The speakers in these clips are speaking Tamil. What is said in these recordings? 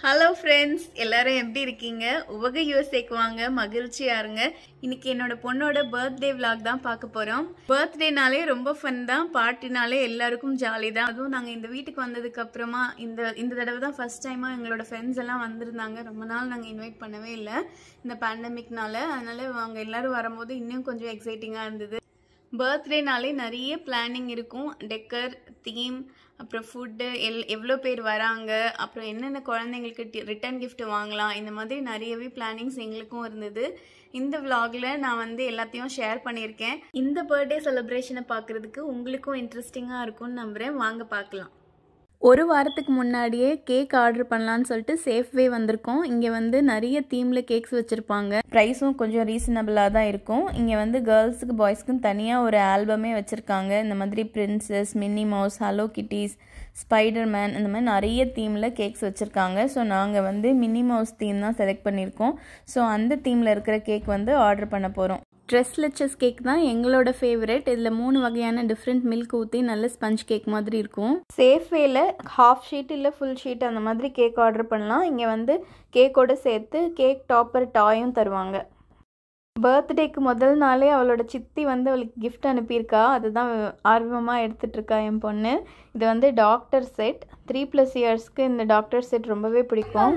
ஹலோ ஃப்ரெண்ட்ஸ் எல்லாரும் எப்படி இருக்கீங்க உவக யூஎஸ்ஏக்கு வாங்க மகிழ்ச்சியா இருங்க இன்னைக்கு என்னோட பொண்ணோட பர்த்டே vlog தான் பார்க்க போறோம் பர்த்டேனாலே ரொம்ப ஃபன் தான் பார்ட்டினாலே எல்லாருக்கும் ஜாலி தான் அதுவும் நாங்கள் இந்த வீட்டுக்கு வந்ததுக்கு அப்புறமா இந்த இந்த தடவை தான் ஃபர்ஸ்ட் டைமாக எங்களோட ஃப்ரெண்ட்ஸ் எல்லாம் வந்திருந்தாங்க ரொம்ப நாள் நாங்கள் இன்வைட் பண்ணவே இல்லை இந்த பேண்டமிக்னால அதனால அவங்க எல்லாரும் வரும்போது இன்னும் கொஞ்சம் எக்ஸைட்டிங்காக இருந்தது பர்த்டேனாலே நிறைய பிளானிங் இருக்கும் டெக்கர் தீம் அப்புறம் ஃபுட்டு எல் எவ்வளோ பேர் வராங்க அப்புறம் என்னென்ன குழந்தைங்களுக்கு ரிட்டர்ன் gift வாங்கலாம் இந்த மாதிரி நிறையவே பிளானிங்ஸ் எங்களுக்கும் இருந்தது இந்த vlogல நான் வந்து எல்லாத்தையும் ஷேர் பண்ணியிருக்கேன் இந்த பர்த்டே செலிப்ரேஷனை பார்க்குறதுக்கு உங்களுக்கும் இன்ட்ரெஸ்டிங்காக இருக்கும்னு நம்புகிறேன் வாங்க பார்க்கலாம் ஒரு வாரத்துக்கு முன்னாடியே கேக் ஆர்டர் பண்ணலான்னு சொல்லிட்டு சேஃப்வே வந்திருக்கோம் இங்கே வந்து நிறைய தீமில் கேக்ஸ் வச்சுருப்பாங்க ப்ரைஸும் கொஞ்சம் ரீசனபிளாக தான் இருக்கும் இங்கே வந்து கேர்ள்ஸுக்கு பாய்ஸ்க்கும் தனியாக ஒரு ஆல்பமே வச்சுருக்காங்க இந்த மாதிரி பிரின்சஸ் மின்னி மவுஸ் ஹலோ கிட்டீஸ் ஸ்பைடர்மேன் இந்த மாதிரி நிறைய தீமில் கேக்ஸ் வச்சுருக்காங்க ஸோ நாங்கள் வந்து மின்னி மவுஸ் தீம் தான் செலக்ட் பண்ணியிருக்கோம் ஸோ அந்த தீமில் இருக்கிற கேக் வந்து ஆர்டர் பண்ண போகிறோம் ட்ரெஸ் லெச்சஸ் கேக் தான் எங்களோட ஃபேவரட் இதில் மூணு வகையான டிஃப்ரெண்ட் மில்க் ஊற்றி நல்ல ஸ்பஞ்ச் கேக் மாதிரி இருக்கும் சேஃப்வேல ஹாஃப் ஷீட் இல்லை ஃபுல் ஷீட் அந்த மாதிரி கேக் ஆர்டர் பண்ணலாம் இங்கே வந்து கேக்கோட சேர்த்து கேக் டாப்பர் டாயும் தருவாங்க பர்த்டேக்கு முதல் நாளே அவளோட சித்தி வந்து அவளுக்கு gift அனுப்பியிருக்கா அதுதான் ஆர்வமாக எடுத்துட்டு இருக்கா என் பொண்ணு இது வந்து டாக்டர் செட் த்ரீ ப்ளஸ் இயர்ஸ்க்கு இந்த டாக்டர் செட் ரொம்பவே பிடிக்கும்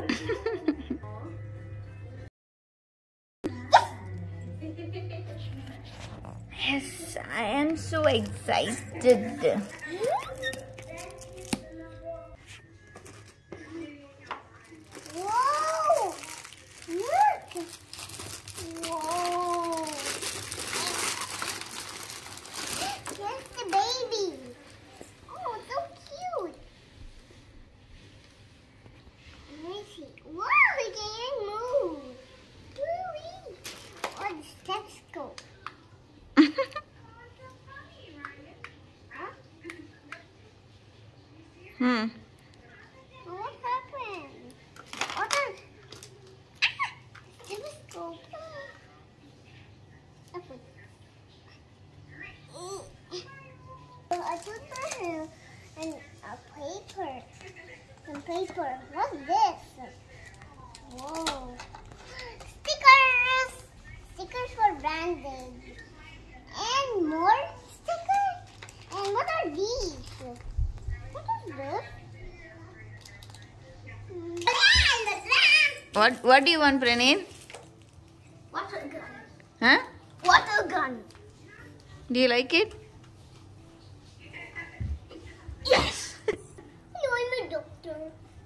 Yes, I am so excited. Whoa! Look! Whoa! Here's the baby. Oh, so cute. Where is he? Whoa, he can't move. Woo-wee. Oh, the steps go. Huh? Hmm. What happened? What the? Ah! Stethoscope. Apa? I took the and a paper. Some paper. What's this? Whoa. Stickers. Stickers for branding. And more stickers. And what are these? What is this? What What do you want, Praneen? Water gun. Huh? Water gun. Do you like it? Yes. I'm a doctor.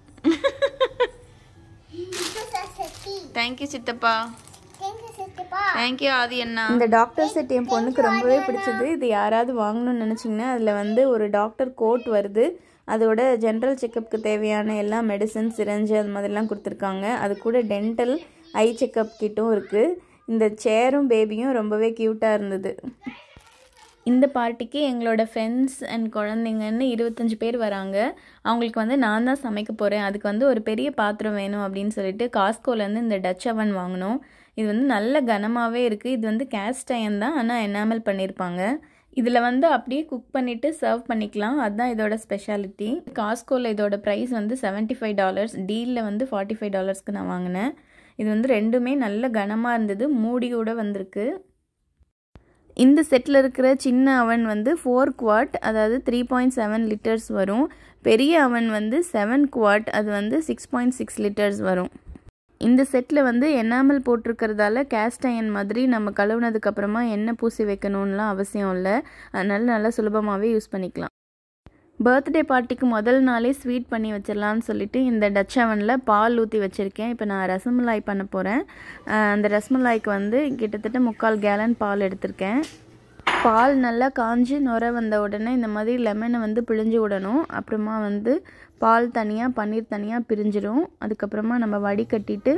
This is a tea. Thank you, சித்தப்பா Thank you, Sitapa. Thank you, ஆதி அண்ணா இந்த டாக்டர் செட் என் பொண்ணுக்கு ரொம்பவே பிடிச்சது இது யாராவது வாங்கணும்னு நினச்சிங்கன்னா அதில் வந்து ஒரு டாக்டர் கோட் வருது அதோட ஜென்ரல் செக்கப்புக்கு தேவையான எல்லா மெடிசன் சிரஞ்சு அது மாதிரிலாம் கொடுத்துருக்காங்க அது கூட டென்டல் ஐ செக்கப் கிட்டும் இருக்குது இந்த சேரும் பேபியும் ரொம்பவே க்யூட்டாக இருந்தது இந்த பார்ட்டிக்கு எங்களோட ஃப்ரெண்ட்ஸ் அண்ட் குழந்தைங்கன்னு இருபத்தஞ்சு பேர் வராங்க அவங்களுக்கு வந்து நான் தான் சமைக்க போகிறேன் அதுக்கு வந்து ஒரு பெரிய பாத்திரம் வேணும் அப்படின்னு சொல்லிட்டு காஸ்கோலேருந்து இந்த டச் அவன் வாங்கினோம் இது வந்து நல்ல கனமாகவே இருக்குது இது வந்து கேஸ்ட் அயன் தான் ஆனால் எனாமல் பண்ணியிருப்பாங்க இதில் வந்து அப்படியே குக் பண்ணிவிட்டு சர்வ் பண்ணிக்கலாம் அதுதான் இதோட ஸ்பெஷாலிட்டி காஸ்கோவில் இதோட ப்ரைஸ் வந்து செவன்ட்டி ஃபைவ் டாலர்ஸ் டீலில் வந்து ஃபார்ட்டி ஃபைவ் டாலர்ஸ்க்கு நான் வாங்கினேன் இது வந்து ரெண்டுமே நல்ல கனமாக இருந்தது மூடியோட வந்திருக்கு இந்த செட்டில் இருக்கிற சின்ன அவன் வந்து ஃபோர் குவாட் அதாவது த்ரீ பாயிண்ட் செவன் லிட்டர்ஸ் வரும் பெரிய அவன் வந்து செவன் குவாட் அது வந்து சிக்ஸ் பாயிண்ட் சிக்ஸ் லிட்டர்ஸ் வரும் இந்த செட்டில் வந்து எனாமல் போட்டிருக்கிறதால கேஸ்ட் அயன் மாதிரி நம்ம கழுவுனதுக்கு அப்புறமா எண்ணெய் பூசி வைக்கணும்லாம் அவசியம் இல்லை அதனால நல்லா சுலபமாகவே யூஸ் பண்ணிக்கலாம் பர்த்டே பார்ட்டிக்கு முதல் நாளே ஸ்வீட் பண்ணி வச்சிடலான்னு சொல்லிட்டு இந்த டச் அவனில் பால் ஊற்றி வச்சுருக்கேன் இப்போ நான் ரசமலாய் பண்ண போகிறேன் அந்த ரசமலாய்க்கு வந்து கிட்டத்தட்ட முக்கால் கேலன் பால் எடுத்திருக்கேன் பால் நல்லா காஞ்சி நுர வந்த உடனே இந்த மாதிரி லெமனை வந்து பிழிஞ்சு விடணும் அப்புறமா வந்து பால் தனியாக பன்னீர் தனியாக பிரிஞ்சிடும் அதுக்கப்புறமா நம்ம வடிகட்டிட்டு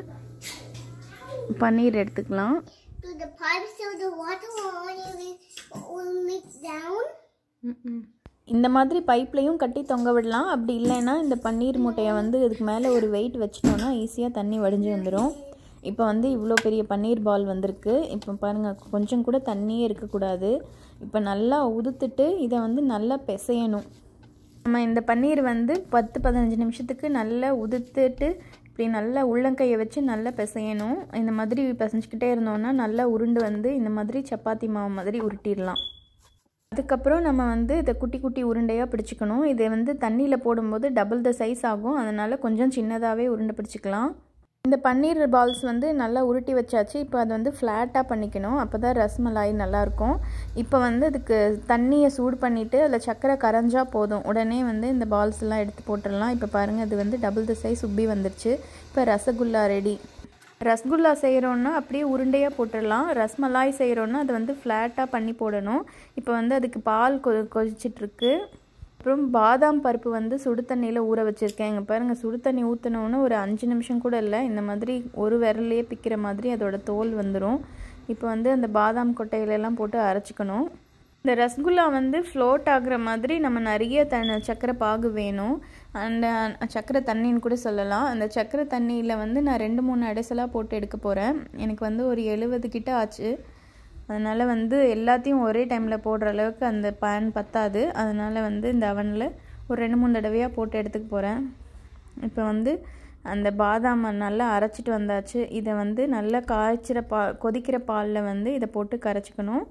பன்னீர் எடுத்துக்கலாம் Do the pipes so the water will only will mix down? இந்த மாதிரி பைப்லையும் கட்டி தொங்க விடலாம் அப்படி இல்லைன்னா இந்த பன்னீர் மூட்டையை வந்து இதுக்கு மேலே ஒரு வெயிட் வச்சிட்டோன்னா ஈஸியாக தண்ணி வடிஞ்சு வந்துடும் இப்போ வந்து இவ்வளோ பெரிய பன்னீர் பால் வந்திருக்கு இப்போ பாருங்கள் கொஞ்சம் கூட தண்ணியே இருக்கக்கூடாது இப்போ நல்லா உதுத்துட்டு இதை வந்து நல்லா பிசையணும் நம்ம இந்த பன்னீர் வந்து பத்து பதினஞ்சு நிமிஷத்துக்கு நல்லா உதுத்துட்டு இப்படி நல்லா உள்ளங்கையை வச்சு நல்லா பிசையணும் இந்த மாதிரி பிசைஞ்சிக்கிட்டே இருந்தோம்னா நல்லா உருண்டு வந்து இந்த மாதிரி சப்பாத்தி மாவு மாதிரி உருட்டிடலாம் அதுக்கப்புறம் நம்ம வந்து இதை குட்டி குட்டி உருண்டையாக பிடிச்சிக்கணும் இதை வந்து தண்ணியில் போடும்போது டபுள் த சைஸ் ஆகும் அதனால் கொஞ்சம் சின்னதாகவே உருண்டை பிடிச்சிக்கலாம் இந்த பன்னீர் பால்ஸ் வந்து நல்லா உருட்டி வச்சாச்சு இப்போ அதை வந்து ஃப்ளாட்டாக பண்ணிக்கணும் அப்போ தான் ரஸ்மலாய் நல்லாயிருக்கும் இப்போ வந்து அதுக்கு தண்ணியை சூடு பண்ணிவிட்டு அதில் சக்கரை கரைஞ்சா போதும் உடனே வந்து இந்த பால்ஸ் எல்லாம் எடுத்து போட்டுடலாம் இப்போ பாருங்கள் அது வந்து டபுள் த சைஸ் உப்பி வந்துருச்சு இப்போ ரசகுல்லா ரெடி ரசகுல்லா செய்கிறோன்னா அப்படியே உருண்டையாக போட்டுடலாம் ரஸ்மலாய் செய்கிறோன்னா அதை வந்து ஃப்ளாட்டாக பண்ணி போடணும் இப்போ வந்து அதுக்கு பால் கொ கொதிச்சிட்ருக்கு அப்புறம் பாதாம் பருப்பு வந்து சுடு தண்ணியில் ஊற வச்சுருக்கேன் இங்கே பாருங்கள் சுடு தண்ணி ஊற்றினோன்னு ஒரு அஞ்சு நிமிஷம் கூட இல்லை இந்த மாதிரி ஒரு விரல்லையே பிக்கிற மாதிரி அதோட தோல் வந்துடும் இப்போ வந்து அந்த பாதாம் கொட்டையிலெல்லாம் போட்டு அரைச்சிக்கணும் இந்த ரசகுல்லா வந்து ஃப்ளோட் ஆகுற மாதிரி நம்ம நிறைய த சக்கரை பாகு வேணும் அந்த சக்கரை தண்ணின்னு கூட சொல்லலாம் அந்த சக்கரை தண்ணியில் வந்து நான் ரெண்டு மூணு அடைசலாக போட்டு எடுக்க போகிறேன் எனக்கு வந்து ஒரு எழுபது கிட்ட ஆச்சு அதனால் வந்து எல்லாத்தையும் ஒரே டைமில் போடுற அளவுக்கு அந்த பேன் பத்தாது அதனால் வந்து இந்த அவனில் ஒரு ரெண்டு மூணு தடவையாக போட்டு எடுத்துக்க போகிறேன் இப்போ வந்து அந்த பாதாம் நல்லா அரைச்சிட்டு வந்தாச்சு இதை வந்து நல்லா காய்ச்சிற பா கொதிக்கிற பாலில் வந்து இதை போட்டு கரைச்சிக்கணும்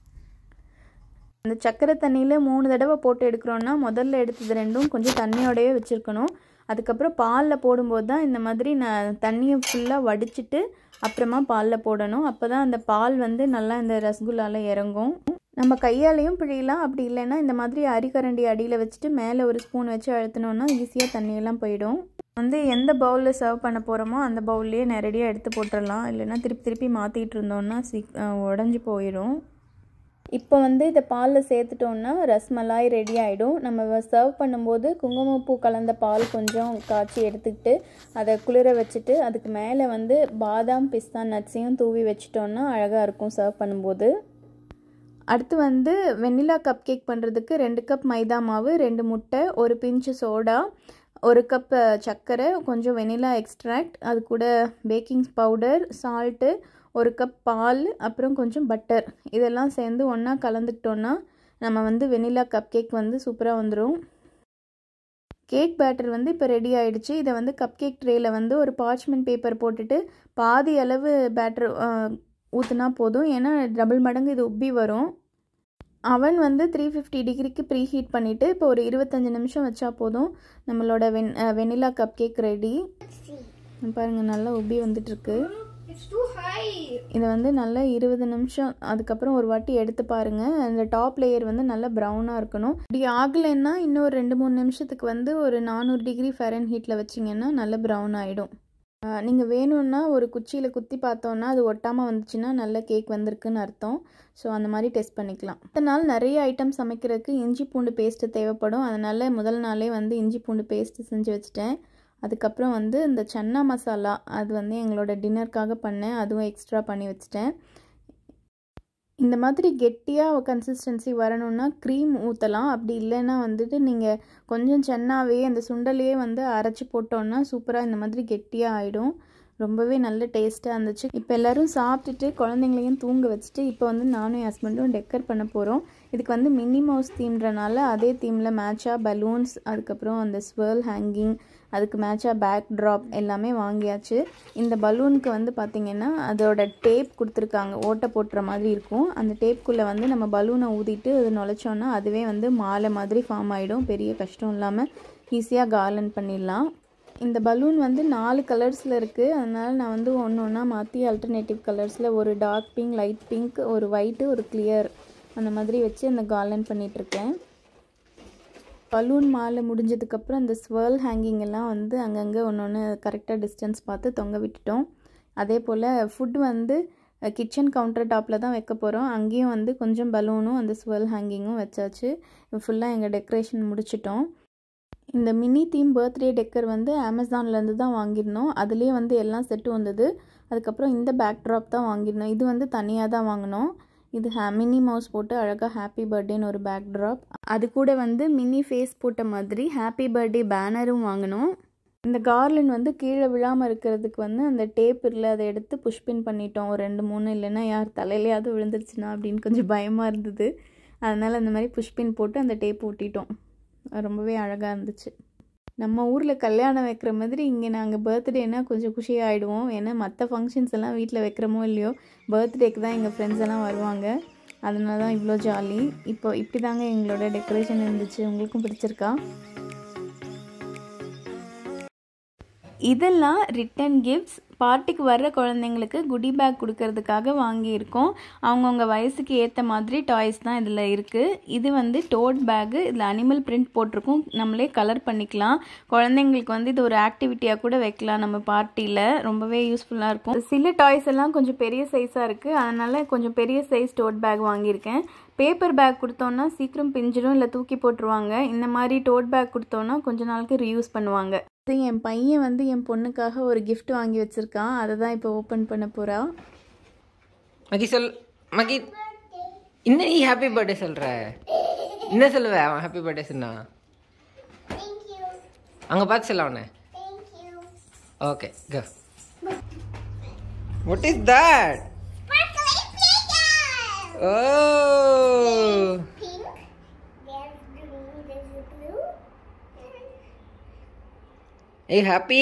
அந்த சக்கரை தண்ணியில் மூணு தடவை போட்டு எடுக்கிறோன்னா முதல்ல எடுத்தது ரெண்டும் கொஞ்சம் தண்ணியோடவே வச்சுருக்கணும் அதுக்கப்புறம் பாலில் போடும்போது தான் இந்த மாதிரி நான் தண்ணியை ஃபுல்லாக வடிச்சிட்டு அப்புறமா பாலில் போடணும் அப்போ தான் அந்த பால் வந்து நல்லா இந்த ரசகுல்லாவில் இறங்கும் நம்ம கையாலையும் பிழியலாம் அப்படி இல்லைன்னா இந்த மாதிரி அரிக்கரண்டி அடியில் வச்சுட்டு மேலே ஒரு ஸ்பூன் வச்சு அழுத்தினோன்னா ஈஸியாக தண்ணியெல்லாம் போயிடும் வந்து எந்த பவுலில் சர்வ் பண்ண போகிறோமோ அந்த பவுல்லையே நேரடியாக எடுத்து போட்டுடலாம் இல்லைன்னா திருப்பி திருப்பி மாற்றிட்டு இருந்தோன்னா சீக் உடஞ்சி போயிடும் இப்போ வந்து இதை பாலில் சேர்த்துட்டோன்னா ரஸ்மலாய் ரெடி ஆகிடும் நம்ம சர்வ் பண்ணும்போது குங்குமப்பூ கலந்த பால் கொஞ்சம் காய்ச்சி எடுத்துக்கிட்டு அதை குளிர வச்சுட்டு அதுக்கு மேலே வந்து பாதாம் பிஸ்தா நட்ஸையும் தூவி வச்சிட்டோன்னா அழகாக இருக்கும் சர்வ் பண்ணும்போது அடுத்து வந்து வெண்ணிலா கப் கேக் பண்ணுறதுக்கு ரெண்டு கப் மைதா மாவு ரெண்டு முட்டை ஒரு பிஞ்சு சோடா ஒரு கப் சர்க்கரை கொஞ்சம் வெனிலா எக்ஸ்ட்ராக்ட் அது கூட பேக்கிங் பவுடர் சால்ட்டு ஒரு கப் பால் அப்புறம் கொஞ்சம் பட்டர் இதெல்லாம் சேர்ந்து ஒன்றா கலந்துக்கிட்டோன்னா நம்ம வந்து வெனிலா கப் கேக் வந்து சூப்பராக வந்துடும் கேக் பேட்டர் வந்து இப்போ ரெடி ஆகிடுச்சு இதை வந்து கப் கேக் ட்ரேயில் வந்து ஒரு பார்ச்மெண்ட் பேப்பர் போட்டுட்டு பாதி அளவு பேட்டர் ஊற்றுனா போதும் ஏன்னா டபுள் மடங்கு இது உப்பி வரும் அவன் வந்து த்ரீ ஃபிஃப்டி டிகிரிக்கு ப்ரீ ஹீட் பண்ணிவிட்டு இப்போ ஒரு இருபத்தஞ்சி நிமிஷம் வச்சா போதும் நம்மளோட வென் வெனிலா கப் கேக் ரெடி பாருங்கள் நல்லா உப்பி வந்துட்டுருக்கு It's too high. இதை வந்து நல்லா இருபது நிமிஷம் அதுக்கப்புறம் ஒரு வாட்டி எடுத்து பாருங்கள் அந்த டாப் லேயர் வந்து நல்லா ப்ரௌனாக இருக்கணும் இப்படி ஆகலைன்னா இன்னும் ஒரு ரெண்டு மூணு நிமிஷத்துக்கு வந்து ஒரு நானூறு டிகிரி ஃபெரன் ஹீட்டில் வச்சிங்கன்னா நல்லா ப்ரௌன் ஆகிடும் நீங்கள் வேணும்னா ஒரு குச்சியில் குத்தி பார்த்தோன்னா அது ஒட்டாமல் வந்துச்சுன்னா நல்ல கேக் வந்திருக்குன்னு அர்த்தம் ஸோ அந்த மாதிரி டெஸ்ட் பண்ணிக்கலாம் அடுத்த நாள் நிறைய ஐட்டம் சமைக்கிறதுக்கு இஞ்சி பூண்டு பேஸ்ட்டு தேவைப்படும் அதனால் முதல் நாளே வந்து இஞ்சி பூண்டு பேஸ்ட்டு செஞ்சு வச்சுட்டேன் அதுக்கப்புறம் வந்து இந்த சன்னா மசாலா அது வந்து எங்களோட டின்னருக்காக பண்ணேன் அதுவும் எக்ஸ்ட்ரா பண்ணி வச்சுட்டேன் இந்த மாதிரி கெட்டியாக கன்சிஸ்டன்சி வரணும்னா க்ரீம் ஊற்றலாம் அப்படி இல்லைன்னா வந்துட்டு நீங்கள் கொஞ்சம் சென்னாவே அந்த சுண்டலையே வந்து அரைச்சி போட்டோன்னா சூப்பராக இந்த மாதிரி கெட்டியாக ஆகிடும் ரொம்பவே நல்ல டேஸ்ட்டாக இருந்துச்சு இப்போ எல்லோரும் சாப்பிட்டுட்டு குழந்தைங்களையும் தூங்க வச்சுட்டு இப்போ வந்து நானும் என் ஹஸ்பண்டும் டெக்கர் பண்ண போகிறோம் இதுக்கு வந்து மினி மவுஸ் தீம்ன்றனால அதே தீமில் மேட்சாக பலூன்ஸ் அதுக்கப்புறம் அந்த ஸ்வேர்ல் ஹேங்கிங் அதுக்கு மேட்சாக பேக் ட்ராப் எல்லாமே வாங்கியாச்சு இந்த பலூனுக்கு வந்து பார்த்திங்கன்னா அதோட டேப் கொடுத்துருக்காங்க ஓட்டை போட்டுற மாதிரி இருக்கும் அந்த டேப்குள்ளே வந்து நம்ம பலூனை ஊதிட்டு அது நுழைச்சோன்னா அதுவே வந்து மாலை மாதிரி ஃபார்ம் ஆகிடும் பெரிய கஷ்டம் இல்லாமல் ஈஸியாக கார்லன் பண்ணிடலாம் இந்த பலூன் வந்து நாலு கலர்ஸில் இருக்குது அதனால் நான் வந்து ஒன்று ஒன்றா மாற்றி அல்டர்னேட்டிவ் கலர்ஸில் ஒரு டார்க் பிங்க் லைட் பிங்க் ஒரு ஒயிட்டு ஒரு கிளியர் அந்த மாதிரி வச்சு அந்த கார்லன் பண்ணிகிட்ருக்கேன் பலூன் மாலை முடிஞ்சதுக்கப்புறம் இந்த ஸ்வேர்ல் ஹேங்கிங் எல்லாம் வந்து அங்கங்கே ஒன்று ஒன்று கரெக்டாக டிஸ்டன்ஸ் பார்த்து தொங்க விட்டுட்டோம் அதே போல் ஃபுட் வந்து கிச்சன் கவுண்டர் டாப்பில் தான் வைக்க போகிறோம் அங்கேயும் வந்து கொஞ்சம் பலூனும் அந்த ஸ்வெல் ஹேங்கிங்கும் வச்சாச்சு ஃபுல்லாக எங்கள் டெக்கரேஷன் முடிச்சிட்டோம் இந்த மினி தீம் பர்த்டே டெக்கர் வந்து அமேசான்லேருந்து தான் வாங்கியிருந்தோம் அதுலேயே வந்து எல்லாம் செட்டு வந்தது அதுக்கப்புறம் இந்த பேக் ட்ராப் தான் வாங்கியிருந்தோம் இது வந்து தனியாக தான் வாங்கினோம் இது ஹே மினி மவுஸ் போட்டு அழகாக ஹாப்பி பர்த்டேன்னு ஒரு பேக் ட்ராப் அது கூட வந்து மினி ஃபேஸ் போட்ட மாதிரி ஹாப்பி பர்த்டே பேனரும் வாங்கினோம் இந்த கார்லன் வந்து கீழே விழாமல் இருக்கிறதுக்கு வந்து அந்த டேப் இல்லை அதை எடுத்து புஷ்பின் பண்ணிட்டோம் ஒரு ரெண்டு மூணு இல்லைன்னா யார் தலையிலையாவது விழுந்துருச்சுன்னா அப்படின்னு கொஞ்சம் பயமாக இருந்தது அதனால் அந்த மாதிரி புஷ்பின் போட்டு அந்த டேப் ஒட்டிட்டோம் ரொம்பவே அழகாக இருந்துச்சு நம்ம ஊரில் கல்யாணம் வைக்கிற மாதிரி இங்கே நாங்கள் பர்த்டேனா கொஞ்சம் குஷியாகிடுவோம் ஏன்னா மற்ற ஃபங்க்ஷன்ஸ் எல்லாம் வீட்டில் வைக்கிறோமோ இல்லையோ பர்த்டேக்கு தான் எங்கள் ஃப்ரெண்ட்ஸ் எல்லாம் வருவாங்க அதனால தான் இவ்வளோ ஜாலி இப்போ இப்படி தாங்க எங்களோட டெக்கரேஷன் இருந்துச்சு உங்களுக்கும் பிடிச்சிருக்கா இதெல்லாம் ரிட்டன் கிஃப்ட்ஸ் பார்ட்டிக்கு வர்ற குழந்தைங்களுக்கு குடி பேக் கொடுக்கறதுக்காக வாங்கியிருக்கோம் அவங்கவுங்க வயசுக்கு ஏற்ற மாதிரி டாய்ஸ் தான் இதில் இருக்குது இது வந்து டோட் பேக்கு இதில் அனிமல் பிரிண்ட் போட்டிருக்கும் நம்மளே கலர் பண்ணிக்கலாம் குழந்தைங்களுக்கு வந்து இது ஒரு ஆக்டிவிட்டியாக கூட வைக்கலாம் நம்ம பார்ட்டியில் ரொம்பவே யூஸ்ஃபுல்லாக இருக்கும் சில டாய்ஸ் எல்லாம் கொஞ்சம் பெரிய சைஸாக இருக்குது அதனால் கொஞ்சம் பெரிய சைஸ் டோட் பேக் வாங்கியிருக்கேன் பேப்பர் பேக் கொடுத்தோன்னா சீக்கிரம் பிஞ்சிடும் இல்லை தூக்கி போட்டுருவாங்க இந்த மாதிரி டோட் பேக் கொடுத்தோன்னா கொஞ்ச நாளுக்கு ரீயூஸ் பண்ணுவாங்க இது என் பையன் வந்து என் பொண்ணுக்காக ஒரு gift வாங்கி வச்சிருக்கான் அதை தான் இப்போ ஓப்பன் பண்ண போறா மகி சொல் மகி என்ன நீ ஹாப்பி பர்த்டே சொல்ற என்ன சொல்லுவ அவன் ஹாப்பி பர்த்டே சொன்னா Thank you. அங்க பார்த்து சொல்ல அவனை Thank you. Okay go what is that Sparkly playground. Oh Pink. There's green. There's blue. A happy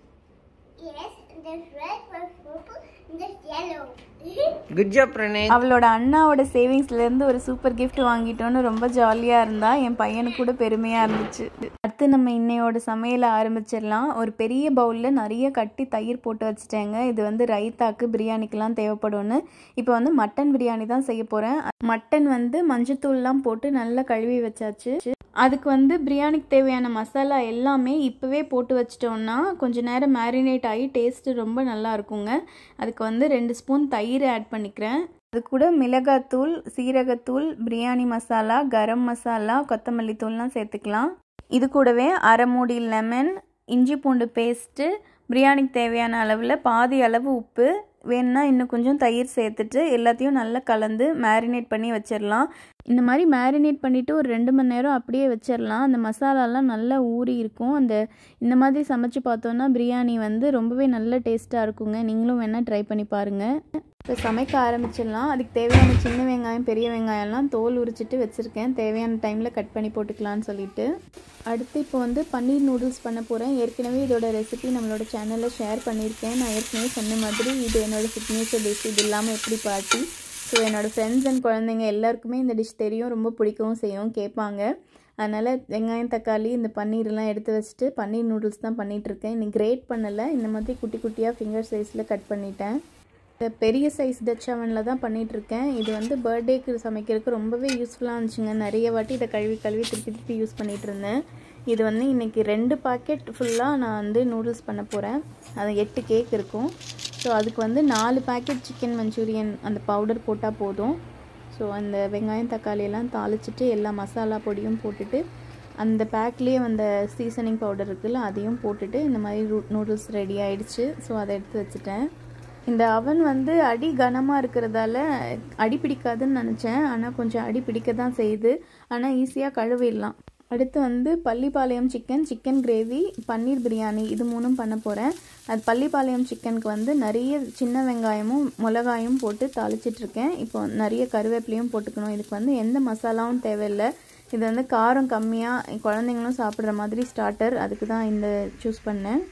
Yes. And there's red. There's purple. And there's yellow. Good job Praneeth அவளோட அண்ணாவோட சேவிங்ஸ்லேருந்து ஒரு சூப்பர் gift வாங்கிட்டோன்னு ரொம்ப ஜாலியாக இருந்தா என் பையனுக்கு கூட பெருமையாக இருந்துச்சு அடுத்து நம்ம இன்னையோட சமையலை ஆரம்பிச்சிடலாம் ஒரு பெரிய பவுலில் நிறைய கட்டி தயிர் போட்டு வச்சுட்டேங்க இது வந்து ரைத்தாக்கு பிரியாணிக்கெலாம் தேவைப்படும்னு இப்போ வந்து மட்டன் பிரியாணி தான் செய்ய போகிறேன் மட்டன் வந்து மஞ்சத்தூள்லாம் போட்டு நல்லா கழுவி வச்சாச்சு அதுக்கு வந்து பிரியாணிக்கு தேவையான மசாலா எல்லாமே இப்போவே போட்டு வச்சிட்டோம்னா கொஞ்ச நேரம் மேரினேட் ஆகி டேஸ்ட்டு ரொம்ப நல்லா இருக்குங்க அதுக்கு வந்து ரெண்டு ஸ்பூன் தயிர் ஆட் பண்ணிக்கிறேன் அது கூட மிளகாத்தூள் சீரகத்தூள் பிரியாணி மசாலா கரம் மசாலா கொத்தமல்லி தூள்லாம் சேர்த்துக்கலாம் இது கூடவே அரை மூடி லெமன் இஞ்சி பூண்டு பேஸ்ட்டு பிரியாணிக்கு தேவையான அளவில் பாதி அளவு உப்பு வேணும்னா இன்னும் கொஞ்சம் தயிர் சேர்த்துட்டு எல்லாத்தையும் நல்லா கலந்து மேரினேட் பண்ணி வச்சிடலாம் இந்த மாதிரி மேரினேட் பண்ணிவிட்டு ஒரு ரெண்டு மணி நேரம் அப்படியே வச்சிடலாம் அந்த மசாலாலாம் நல்லா ஊறி இருக்கும் அந்த இந்த மாதிரி சமைச்சு பார்த்தோன்னா பிரியாணி வந்து ரொம்பவே நல்ல டேஸ்ட்டாக இருக்குங்க நீங்களும் வேணால் ட்ரை பண்ணி பாருங்கள் இப்போ சமைக்க ஆரம்பிச்சிடலாம் அதுக்கு தேவையான சின்ன வெங்காயம் பெரிய வெங்காயம்லாம் தோல் உரிச்சிட்டு வச்சுருக்கேன் தேவையான டைமில் கட் பண்ணி போட்டுக்கலான்னு சொல்லிட்டு அடுத்து இப்போ வந்து பன்னீர் நூடுல்ஸ் பண்ண போகிறேன் ஏற்கனவே இதோட ரெசிபி நம்மளோட சேனலில் ஷேர் பண்ணியிருக்கேன் நான் ஏற்கனவே சொன்ன மாதிரி இது என்னோட சிக்னேச்சர் டிஷ் இது இல்லாமல் எப்படி பார்ட்டி ஸோ என்னோடய ஃப்ரெண்ட்ஸ் அண்ட் குழந்தைங்க எல்லாருக்குமே இந்த டிஷ் தெரியும் ரொம்ப பிடிக்கவும் செய்யும் கேட்பாங்க அதனால் வெங்காயம் தக்காளி இந்த பன்னீர்லாம் எடுத்து வச்சுட்டு பன்னீர் நூடுல்ஸ் தான் பண்ணிகிட்ருக்கேன் இன்னைக்கு கிரேட் பண்ணலை இந்த மாதிரி குட்டி குட்டியாக ஃபிங்கர் சைஸில் கட் பண்ணிட்டேன் இந்த பெரிய சைஸ் டச் அவனில் தான் பண்ணிகிட்ருக்கேன் இது வந்து பர்த்டேக்கு சமைக்கிறதுக்கு ரொம்பவே யூஸ்ஃபுல்லாக இருந்துச்சுங்க நிறைய வாட்டி இதை கழுவி கழுவி திருப்பி திருப்பி யூஸ் பண்ணிகிட்டு இருந்தேன் இது வந்து இன்றைக்கி ரெண்டு பாக்கெட் ஃபுல்லாக நான் வந்து நூடுல்ஸ் பண்ண போகிறேன் அது எட்டு கேக் இருக்கும் ஸோ அதுக்கு வந்து நாலு பாக்கெட் சிக்கன் மஞ்சூரியன் அந்த பவுடர் போட்டால் போதும் ஸோ அந்த வெங்காயம் தக்காளி எல்லாம் தாளிச்சிட்டு எல்லா மசாலா பொடியும் போட்டுட்டு அந்த பேக்லேயே அந்த சீசனிங் பவுடர் இருக்குல்ல அதையும் போட்டுட்டு இந்த மாதிரி நூடுல்ஸ் ரெடி ஆயிடுச்சு ஸோ அதை எடுத்து வச்சுட்டேன் இந்த அவன் வந்து அடி கனமாக இருக்கிறதால அடி பிடிக்காதுன்னு நினச்சேன் ஆனால் கொஞ்சம் அடி பிடிக்க தான் செய்யுது ஆனால் ஈஸியாக கழுவிடலாம் அடுத்து வந்து Pallipalayam chicken chicken gravy paneer biryani இது மூணும் பண்ண போகிறேன் அது பள்ளிப்பாளையம் சிக்கனுக்கு வந்து நிறைய சின்ன வெங்காயமும் மிளகாயும் போட்டு தாளிச்சிட்ருக்கேன் இப்போ நிறைய கருவேப்பிலையும் போட்டுக்கணும் இதுக்கு வந்து எந்த மசாலாவும் தேவையில்லை இது வந்து காரம் கம்மியாக குழந்தைங்களும் சாப்பிட்ற மாதிரி ஸ்டார்டர் அதுக்கு தான் இந்த சூஸ் பண்ணேன்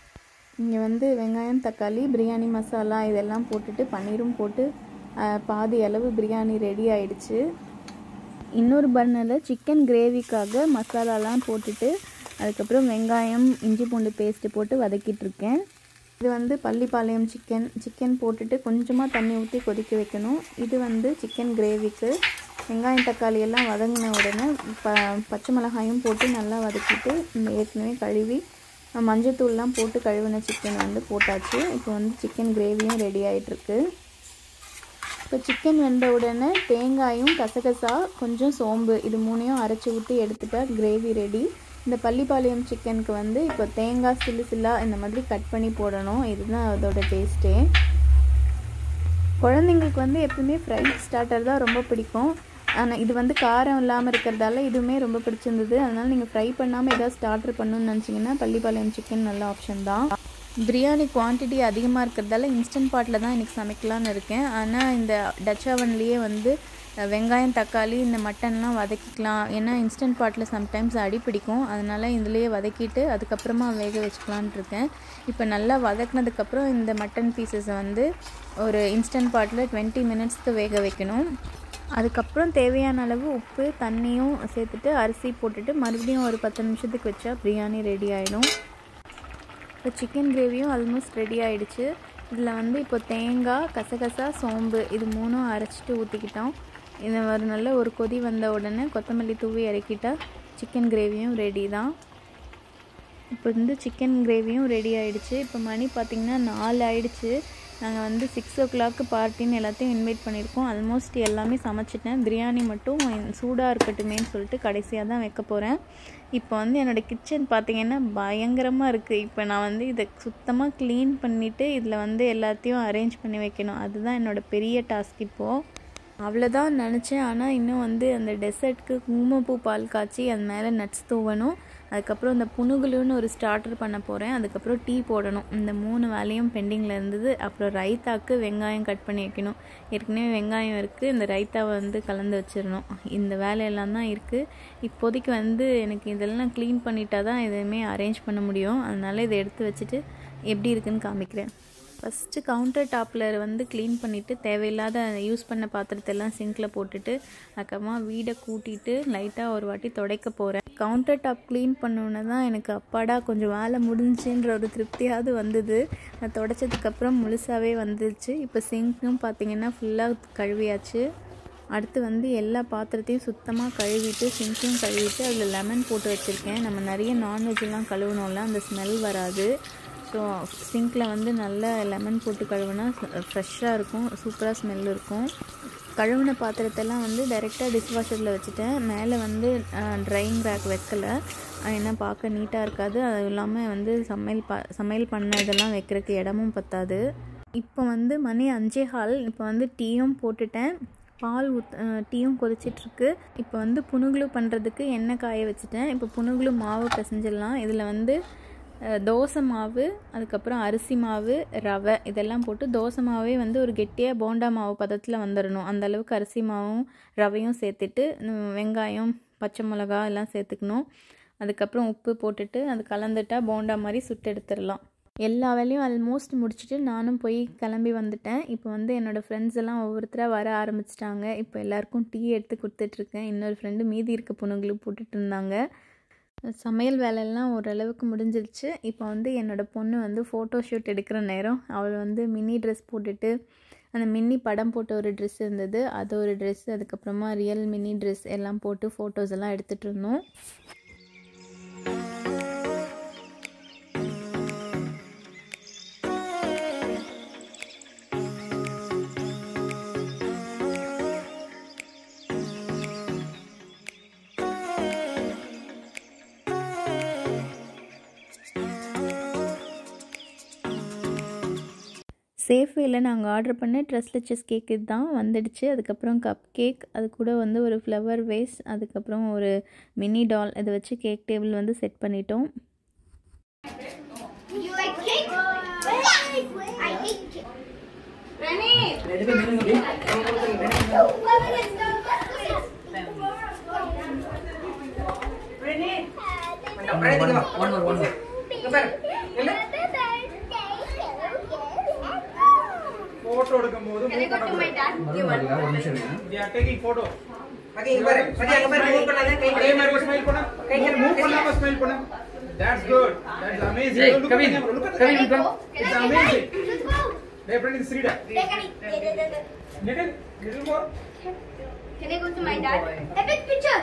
இங்கே வந்து வெங்காயம் தக்காளி பிரியாணி மசாலா இதெல்லாம் போட்டுட்டு பன்னீரும் போட்டு அஹ், பாதி அளவு பிரியாணி ரெடி ஆயிடுச்சு இன்னொரு பர்னரில் சிக்கன் கிரேவிக்காக மசாலாலாம் போட்டுட்டு அதுக்கப்புறம் வெங்காயம் இஞ்சி பூண்டு பேஸ்ட்டு போட்டு வதக்கிட்டு இருக்கேன் இது வந்து பள்ளிப்பாளையம் சிக்கன் சிக்கன் போட்டுட்டு கொஞ்சமாக தண்ணி ஊற்றி கொதிக்க வைக்கணும் இது வந்து சிக்கன் கிரேவிக்கு வெங்காயம் தக்காளி எல்லாம் வதங்கின உடனே ப பச்சை மிளகாயும் போட்டு நல்லா வதக்கிட்டு இந்த ஏற்கனவே கழுவி மஞ்சத்தூள்லாம் போட்டு கழுவின சிக்கன் வந்து போட்டாச்சு இப்போ வந்து சிக்கன் கிரேவியும் ரெடி ஆயிட்டிருக்கு இப்போ சிக்கன் வெந்த உடனே தேங்காயும் கசகசா கொஞ்சம் சோம்பு இது மூணையும் அரைச்சி ஊற்றி எடுத்துட்டா கிரேவி ரெடி இந்த பள்ளிப்பாளையம் சிக்கனுக்கு வந்து இப்போ தேங்காய் சில்லு சில்லாக இந்த மாதிரி கட் பண்ணி போடணும் இதுதான் அதோட டேஸ்ட்டே குழந்தைங்களுக்கு வந்து எப்பவுமே ஃப்ரைட் ஸ்டார்டர் தான் ரொம்ப பிடிக்கும் ஆனால் இது வந்து காரம் இல்லாமல் இருக்கிறதால இதுவுமே ரொம்ப பிடிச்சிருந்தது அதனால் நீங்கள் ஃப்ரை பண்ணாமல் ஏதாவது ஸ்டார்டர் பண்ணணும்னு நினச்சிங்கன்னா பள்ளிப்பாளையம் சிக்கன் நல்ல ஆப்ஷன் தான் பிரியாணி குவான்டிட்டி அதிகமாக இருக்கிறதால இன்ஸ்டன்ட் பாட்டில் தான் இன்றைக்கி சமைக்கலான்னு இருக்கேன் ஆனால் இந்த டச் அவன்லேயே வந்து அஹ், வெங்காயம் தக்காளி இந்த மட்டன்லாம் வதக்கிக்கலாம் ஏன்னா இன்ஸ்டன்ட் பாட்டில் சம்டைம்ஸ் அடி பிடிக்கும் அதனால் இதுலேயே வதக்கிட்டு அதுக்கப்புறமா வேக வச்சுக்கலான்ட்டு இருக்கேன் இப்போ நல்லா வதக்குனதுக்கப்புறம் இந்த மட்டன் பீசஸை வந்து ஒரு இன்ஸ்டன்ட் பாட்டில் டுவெண்ட்டி மினிட்ஸ்க்கு வேக வைக்கணும் அதுக்கப்புறம் தேவையான அளவு உப்பு தண்ணியும் சேர்த்துட்டு அரிசி போட்டுட்டு மறுபடியும் ஒரு பத்து நிமிஷத்துக்கு வச்சா பிரியாணி ரெடி ஆகிடும் இப்போ சிக்கன் கிரேவியும் ஆல்மோஸ்ட் ரெடி ஆயிடுச்சு இதில் வந்து இப்போ தேங்காய் கசகசா சோம்பு இது மூணும் அரைச்சிட்டு ஊற்றிக்கிட்டோம் இது ஒரு நல்ல ஒரு கொதி வந்த உடனே கொத்தமல்லி தூவி இறக்கிட்டா சிக்கன் கிரேவியும் ரெடி தான் இப்போ வந்து சிக்கன் கிரேவியும் ரெடி ஆயிடுச்சு இப்போ மணி பார்த்திங்கன்னா நாலு ஆயிடுச்சு நாங்கள் வந்து சிக்ஸ் ஓ கிளாக்கு பார்ட்டின்னு எல்லாத்தையும் இன்வைட் பண்ணியிருக்கோம் ஆல்மோஸ்ட் எல்லாமே சமைச்சிட்டேன் பிரியாணி மட்டும் சூடாக இருக்கட்டுமேன்னு சொல்லிட்டு கடைசியாக தான் வைக்க போகிறேன் இப்போ வந்து என்னோடய கிச்சன் பார்த்தீங்கன்னா பயங்கரமாக இருக்குது இப்போ நான் வந்து இதை சுத்தமாக க்ளீன் பண்ணிவிட்டு இதில் வந்து எல்லாத்தையும் அரேஞ்ச் பண்ணி வைக்கணும் அதுதான் என்னோடய பெரிய டாஸ்க் இப்போது அவ்வளோதான் நினச்சேன் ஆனால் இன்னும் வந்து அந்த டெசர்ட்க்கு குங்குமப்பூ பால் காய்ச்சி அது மேலே நட்ஸ் தூவணும் அதுக்கப்புறம் இந்த புனுகுலுன்னு ஒரு ஸ்டார்டர் பண்ண போகிறேன் அதுக்கப்புறம் டீ போடணும் இந்த மூணு வேலையும் பெண்டிங்கில் இருந்தது அப்புறம் ரைத்தாக்கு வெங்காயம் கட் பண்ணி வைக்கணும் ஏற்கனவே வெங்காயம் இருக்குது இந்த ரைத்தாவை வந்து கலந்து வச்சிடணும் இந்த வேலையெல்லாம் தான் இருக்குது இப்போதைக்கு வந்து எனக்கு இதெல்லாம் க்ளீன் பண்ணிட்டா தான் எதுவுமே அரேஞ்ச் பண்ண முடியும் அதனால் இதை எடுத்து வச்சுட்டு எப்படி இருக்குன்னு காமிக்கிறேன் ஃபஸ்ட்டு கவுண்டர் டாப்பில் வந்து க்ளீன் பண்ணிவிட்டு தேவையில்லாத யூஸ் பண்ண பாத்திரத்தெல்லாம் சிங்கில் போட்டுட்டு அதுக்கப்புறமா வீடை கூட்டிட்டு லைட்டாக ஒரு வாட்டி துடைக்க போகிறேன் கவுண்டர் டாப் க்ளீன் பண்ணோன்னே தான் எனக்கு அப்பாடா கொஞ்சம் வேலை முடிஞ்சுன்ற ஒரு திருப்தியாவது வந்தது நான் துடைச்சதுக்கப்புறம் முழுசாகவே வந்துருச்சு இப்போ சிங்க்கும் பார்த்தீங்கன்னா ஃபுல்லாக கழுவியாச்சு அடுத்து வந்து எல்லா பாத்திரத்தையும் சுத்தமாக கழுவிட்டு சிங்க்கையும் கழுவிட்டு அதில் லெமன் போட்டு வச்சுருக்கேன் நம்ம நிறைய நான்வெஜ்லாம் கழுவுனோம்ல அந்த ஸ்மெல் வராது ஸோ சிங்கில் வந்து நல்லா லெமன் போட்டு கழுவுனா ஃப்ரெஷ்ஷாக இருக்கும் சூப்பராக ஸ்மெல் இருக்கும் கழுவுன பாத்திரத்தெல்லாம் வந்து டைரெக்டாக டிஷ்வாஷரில் வச்சுட்டேன் மேலே வந்து ட்ரையிங் ரேக் வைக்கல ஏன்னா பார்க்க நீட்டாக இருக்காது அது இல்லாமல் வந்து சமையல் ப சமையல் பண்ண இதெல்லாம் வைக்கிறதுக்கு இடமும் பத்தாது இப்போ வந்து மணி அஞ்சே ஹால் இப்போ வந்து டீயும் போட்டுட்டேன் பால் ஊத் டீயும் கொதிச்சிட்ருக்கு இப்போ வந்து புனுகுலு பண்ணுறதுக்கு எண்ணெய் காய வச்சுட்டேன் இப்போ புனுகுலு மாவு பிசைஞ்சிடலாம் இதில் வந்து அஹ், தோசை மாவு அதுக்கப்புறம் அரிசி மாவு ரவை இதெல்லாம் போட்டு தோசை மாவே வந்து ஒரு கெட்டியாக போண்டா மாவு பதத்தில் வந்துடணும் அந்த அளவுக்கு அரிசி மாவும் ரவையும் சேர்த்துட்டு உம், வெங்காயம் பச்சை மிளகா எல்லாம் சேர்த்துக்கணும் அதுக்கப்புறம் உப்பு போட்டுட்டு அது கலந்துட்டா போண்டா மாதிரி சுட்டு எடுத்துடலாம் எல்லா வேலையும் ஆல்மோஸ்ட் முடிச்சுட்டு நானும் போய் கிளம்பி வந்துட்டேன் இப்போ வந்து என்னோடய ஃப்ரெண்ட்ஸ் எல்லாம் ஒவ்வொருத்தராக வர ஆரம்பிச்சிட்டாங்க இப்போ எல்லாருக்கும் டீ எடுத்து கொடுத்துட்ருக்கேன் இன்னொரு ஃப்ரெண்டு மீதி இருக்க பொண்ணுங்களும் போட்டுட்டு இருந்தாங்க சமையல் வேலையெல்லாம் ஓரளவுக்கு முடிஞ்சிருச்சு இப்போ வந்து என்னோடய பொண்ணு வந்து ஃபோட்டோ ஷூட் எடுக்கிற நேரம் அவள் வந்து மினி ட்ரெஸ் போட்டுட்டு அந்த மின்னி படம் போட்ட ஒரு ட்ரெஸ் இருந்தது அது ஒரு ட்ரெஸ் அதுக்கப்புறமா ரியல் மினி ட்ரெஸ் எல்லாம் போட்டு ஃபோட்டோஸ் எல்லாம் எடுத்துகிட்டு இருந்தோம் சேஃபேல நாங்கள் ஆர்டர் பண்ண ட்ரெஸ்ல செஸ் கேக் தான் வந்துடுச்சு அதுக்கப்புறம் கப் கேக் அது கூட வந்து ஒரு ஃப்ளவர் வேஸ் அதுக்கப்புறம் ஒரு மினி டால் இதை வச்சு கேக் டேபிள் வந்து செட் பண்ணிட்டோம் You like cake? I hate cake. Photo எடுக்கும்போது move பண்ணக்கூடாது. We are taking photo. Mahi இங்க பாரு மகி அங்க பாரு move பண்ணாத கை அதே மாதிரி smile பண்ணு. Move- move பண்ணாம smile பண்ணு. That's good. That's amazing. Hey, Look at Kavin. the camera. Look at the Kavin, camera. come. It's amazing. Hey, friend, it's Srida. Little, little more. Can I go to my dad? Epic picture.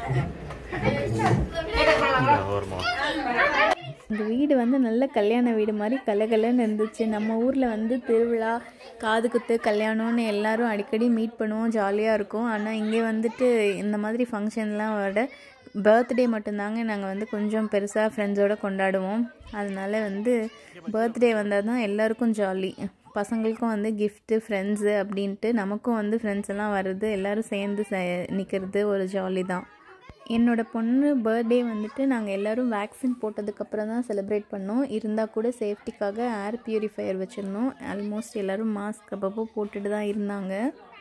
இந்த வீடு வந்து நல்ல கல்யாண வீடு மாதிரி கலகலன்னு இருந்துச்சு நம்ம ஊரில் வந்து திருவிழா காது குத்து கல்யாணம்னு எல்லாரும் அடிக்கடி மீட் பண்ணுவோம் ஜாலியாக இருக்கும் ஆனால் இங்கே வந்துட்டு இந்த மாதிரி ஃபங்க்ஷன்லாம் விட பர்த்டே மட்டும்தாங்க நாங்கள் வந்து கொஞ்சம் பெருசாக ஃப்ரெண்ட்ஸோடு கொண்டாடுவோம் அதனால வந்து பர்த்டே வந்தால் தான் எல்லாருக்கும் ஜாலி பசங்களுக்கும் வந்து கிஃப்ட்டு ஃப்ரெண்ட்ஸு அப்படின்ட்டு நமக்கும் வந்து ஃப்ரெண்ட்ஸ் எல்லாம் வருது எல்லோரும் சேர்ந்து நிற்கிறது ஒரு ஜாலி தான் என்னோட பொண்ணு பர்த்டே வந்துட்டு நாங்கள் எல்லோரும் வேக்சின் போட்டதுக்கப்புறம் தான் செலிப்ரேட் பண்ணோம் இருந்தால் கூட சேஃப்டிக்காக ஏர் பியூரிஃபையர் வச்சுருந்தோம் ஆல்மோஸ்ட் எல்லோரும் மாஸ்க் அப்பப்போ போட்டுட்டு தான் இருந்தாங்க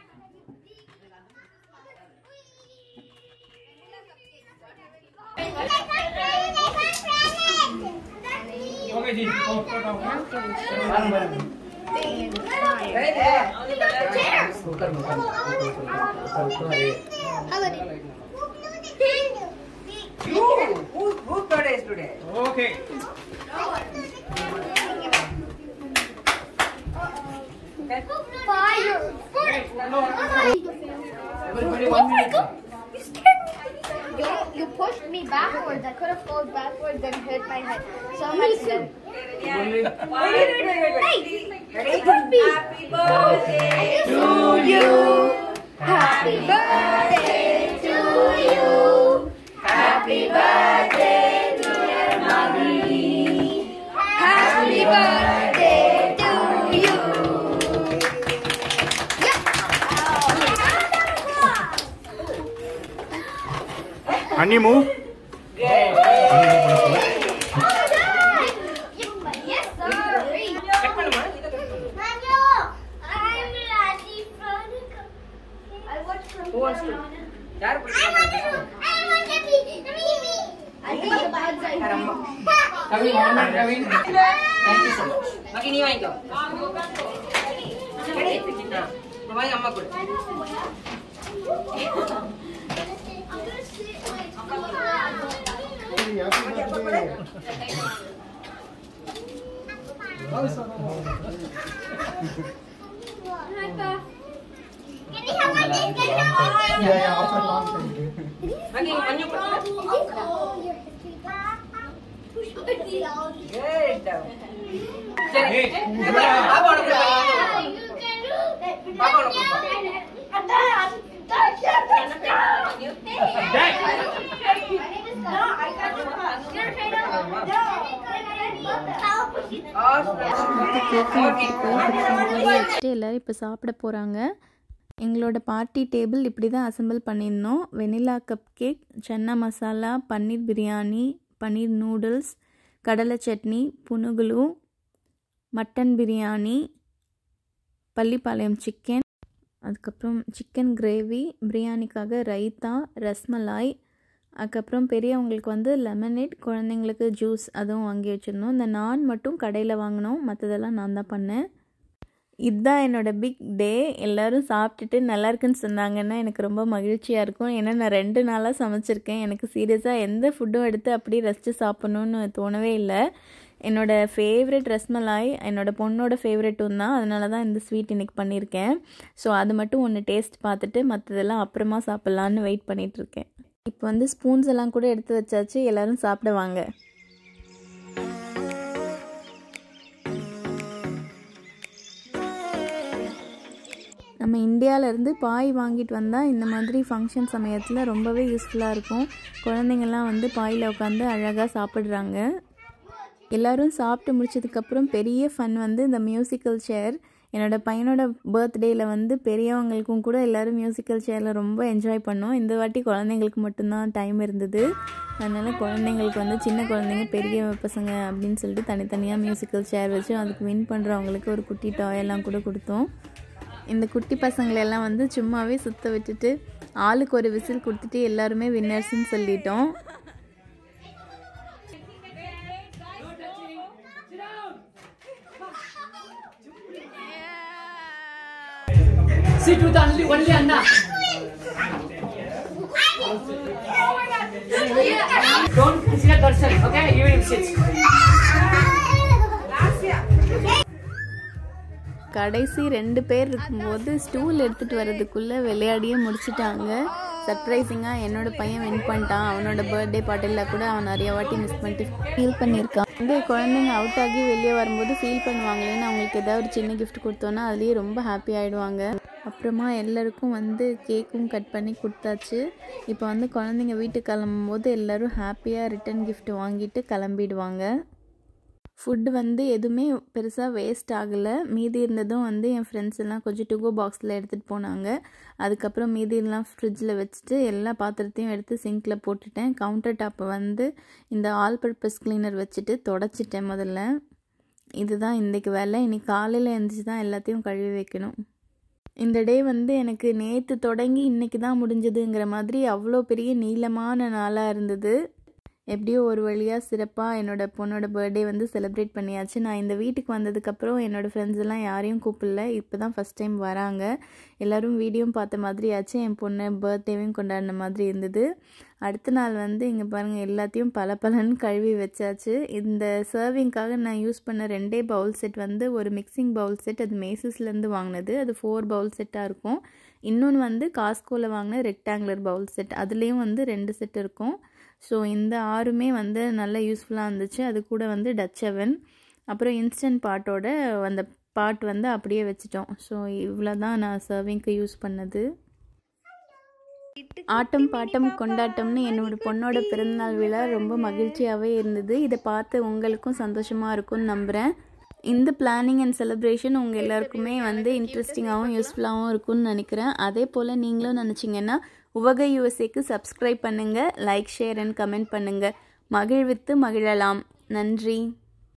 Okay, Ji. Oh, oh, oh. Whose birthday is today? Okay. Fire! Everybody, one minute. You, you pushed me backwards. I could have fallen backwards and hit my head. So much. Hey, it could be. Happy birthday to you. Happy birthday to you. Happy birthday, dear mommy. Happy birthday to you. Annie, move. Yes, sir. Check பண்ணுமா? இதை check பண்ணு. I'm ready for the I want to. Who wants to? யார் பிடிக்கும்? I want to be Mimi. I think the bad side. Kavin, one minute, Kavin. Thank you so much. மகி, நீ வாங்கிக்கோ. ஆ, இப்ப வாங்கி அம்மா கொடு. Can we have one this? Can we have one this? மகி, மஞ்சு கொடு. Good. சரி. Hey, பாப்பா உனக்கு கொடு. பாப்பா உனக்கு கொடு. வச்சுட்டு எல்லோரும் இப்போ சாப்பிட போகிறாங்க எங்களோட பார்ட்டி டேபிள் இப்படி தான் அசெம்பிள் பண்ணியிருந்தோம் vanilla cupcake chana masala paneer biryani paneer noodles கடலை சட்னி புனுகுலு மட்டன் பிரியாணி பள்ளிப்பாளையம் சிக்கன் அதுக்கப்புறம் சிக்கன் கிரேவி பிரியாணிக்காக ரைத்தா ரஸ்மலாய் அதுக்கப்புறம் பெரியவங்களுக்கு வந்து லெமனேட் குழந்தைங்களுக்கு ஜூஸ் அதுவும் வாங்கி வச்சுருந்தோம் இந்த நான் மட்டும் கடையில் வாங்கினோம் மற்றதெல்லாம் நான் தான் பண்ணேன் இதுதான் என்னோட பிக் டே எல்லோரும் சாப்பிட்டுட்டு நல்லா இருக்குன்னு சொன்னாங்கன்னா எனக்கு ரொம்ப மகிழ்ச்சியாக இருக்கும் ஏன்னா நான் ரெண்டு நாளாக சமைச்சிருக்கேன் எனக்கு சீரியஸாக எந்த ஃபுட்டும் எடுத்து அப்படியே ரசித்து சாப்பிட்ணுன்னு தோணவே இல்லை என்னோட ஃபேவரெட் ரஸ்மலாய் என்னோட பொண்ணோட ஃபேவரெட்டும் தான் அதனால தான் இந்த ஸ்வீட் இன்னைக்கு பண்ணியிருக்கேன் ஸோ அது மட்டும் ஒன்று டேஸ்ட் பார்த்துட்டு மற்றதெல்லாம் அப்புறமா சாப்பிட்லான்னு வெயிட் பண்ணிகிட்ருக்கேன் இப்போ வந்து ஸ்பூன்ஸ் எல்லாம் கூட எடுத்து வச்சாச்சு எல்லோரும் சாப்பிட வாங்க நம்ம இந்தியாவிலேருந்து பாய் வாங்கிட்டு வந்தால் இந்த மாதிரி ஃபங்க்ஷன் சமயத்தில் ரொம்பவே யூஸ்ஃபுல்லாக இருக்கும் குழந்தைங்கள்லாம் வந்து பாயில் உட்காந்து அழகாக சாப்பிட்றாங்க எல்லோரும் சாப்பிட்டு முடிச்சதுக்கப்புறம் பெரிய ஃபன் வந்து இந்த மியூசிக்கல் சேர் என்னோடய பையனோட பர்த்டேயில் வந்து பெரியவங்களுக்கும் கூட எல்லோரும் மியூசிக்கல் சேரில் ரொம்ப என்ஜாய் பண்ணோம் இந்த வாட்டி குழந்தைங்களுக்கு மட்டும்தான் டைம் இருந்தது அதனால் குழந்தைங்களுக்கு வந்து சின்ன குழந்தைங்க பெரிய பசங்க அப்படின்னு சொல்லிட்டு தனித்தனியாக மியூசிக்கல் சேர் வச்சு அதுக்கு வின் பண்ணுறவங்களுக்கு ஒரு குட்டி டாயெல்லாம் கூட கொடுத்தோம் இந்த குட்டி பசங்களெல்லாம் வந்து சும்மாவே சுத்த விட்டுட்டு ஆளுக்கு ஒரு விசில் கொடுத்துட்டு எல்லாருமே வின்னர்ஸ்னு சொல்லிட்டோம் Sit with only, only Anna. Don't consider person, okay? You will sit. கடைசி ரெண்டு பேர் இருக்கும்போது ஸ்டூல் எடுத்துகிட்டு வர்றதுக்குள்ளே விளையாடியே முடிச்சிட்டாங்க சர்ப்ரைசிங்காக என்னோட பையன் வின் பண்ணிட்டான் அவனோட பர்த்டே பார்ட்டியில் கூட அவன் நிறைய வாட்டி மிஸ் பண்ணிட்டு ஃபீல் பண்ணியிருக்கான் வந்து குழந்தைங்க அவுட் ஆகி வெளியே வரும்போது ஃபீல் பண்ணுவாங்களேன்னு அவங்களுக்கு ஏதாவது ஒரு சின்ன கிஃப்ட் கொடுத்தோன்னா அதுலேயே ரொம்ப ஹாப்பி ஆகிடுவாங்க அப்புறமா எல்லாருக்கும் வந்து கேக்கும் கட் பண்ணி கொடுத்தாச்சு இப்போ வந்து குழந்தைங்க வீட்டுக்கு கிளம்பும்போது எல்லோரும் ஹாப்பியாக ரிட்டன் gift வாங்கிட்டு கிளம்பிடுவாங்க ஃபுட்டு வந்து எதுவுமே பெருசாக வேஸ்ட் ஆகலை மீதி இருந்ததும் வந்து என் ஃப்ரெண்ட்ஸ் எல்லாம் கொஞ்சம் டுகோ பாக்ஸில் எடுத்துகிட்டு போனாங்க அதுக்கப்புறம் மீதியெல்லாம் ஃப்ரிட்ஜில் வச்சுட்டு எல்லா பாத்திரத்தையும் எடுத்து சிங்கில் போட்டுட்டேன் கவுண்டர் டாப்பை வந்து இந்த ஆல் பர்பஸ் கிளீனர் வச்சுட்டு தொடச்சிட்டேன் முதல்ல இதுதான் இன்றைக்கு வேலை இன்னைக்கு காலையில் எழுந்திரிச்சு தான் எல்லாத்தையும் கழுவி வைக்கணும் இந்த டே வந்து எனக்கு நேற்று தொடங்கி இன்றைக்கி தான் முடிஞ்சதுங்கிற மாதிரி அவ்வளோ பெரிய நீளமான நாளாக இருந்தது எப்படியோ ஒரு வழியாக சிறப்பாக என்னோட பொண்ணோட பர்த்டே வந்து செலிப்ரேட் பண்ணியாச்சு நான் இந்த வீட்டுக்கு வந்ததுக்கப்புறம் என்னோடய ஃப்ரெண்ட்ஸ் எல்லாம் யாரையும் கூப்பிடல இப்போ தான் ஃபஸ்ட் டைம் வராங்க எல்லோரும் வீடியோவும் பார்த்த மாதிரி ஆச்சு என் பொண்ணு பர்த்டேவையும் கொண்டாடின மாதிரி இருந்தது அடுத்த நாள் வந்து இங்கே பாருங்கள் எல்லாத்தையும் பல பலன்னு கழுவி வச்சாச்சு இந்த சர்விங்க்காக நான் யூஸ் பண்ண ரெண்டே பவுல் செட் வந்து ஒரு மிக்சிங் பவுல் செட் அது மேசஸ்லேருந்து வாங்கினது அது ஃபோர் பவுல் செட்டாக இருக்கும் இன்னொன்று வந்து காஸ்கோவில் வாங்கின ரெக்டாங்குலர் பவுல் செட் அதுலேயும் வந்து ரெண்டு செட் இருக்கும் ஸோ இந்த ஆறுமே வந்து நல்ல யூஸ்ஃபுல்லாக இருந்துச்சு அது கூட வந்து டச் அவன் அப்புறம் இன்ஸ்டன்ட் பாட்டோட அந்த பாட் வந்து அப்படியே வச்சிட்டோம் ஸோ இவ்வளோ தான் நான் சர்விங்க்கு யூஸ் பண்ணது ஆட்டம் பாட்டம் கொண்டாட்டம்னு என்னோட பொண்ணோட பிறந்தநாள் விழா ரொம்ப மகிழ்ச்சியாகவே இருந்தது இதை பார்த்து உங்களுக்கும் சந்தோஷமாக இருக்கும்னு நம்புகிறேன் இந்த பிளானிங் அண்ட் செலிப்ரேஷன் உங்கள் எல்லாருக்குமே வந்து இன்ட்ரெஸ்டிங்காகவும் யூஸ்ஃபுல்லாகவும் இருக்கும்னு நினைக்கிறேன் அதே போல் நீங்களும் நினச்சிங்கன்னா உவகை யூஎஸ்ஏக்கு சப்ஸ்கிரைப் பண்ணுங்கள் லைக் ஷேர் அண்ட் கமெண்ட் பண்ணுங்கள் மகிழ்வித்து மகிழலாம் நன்றி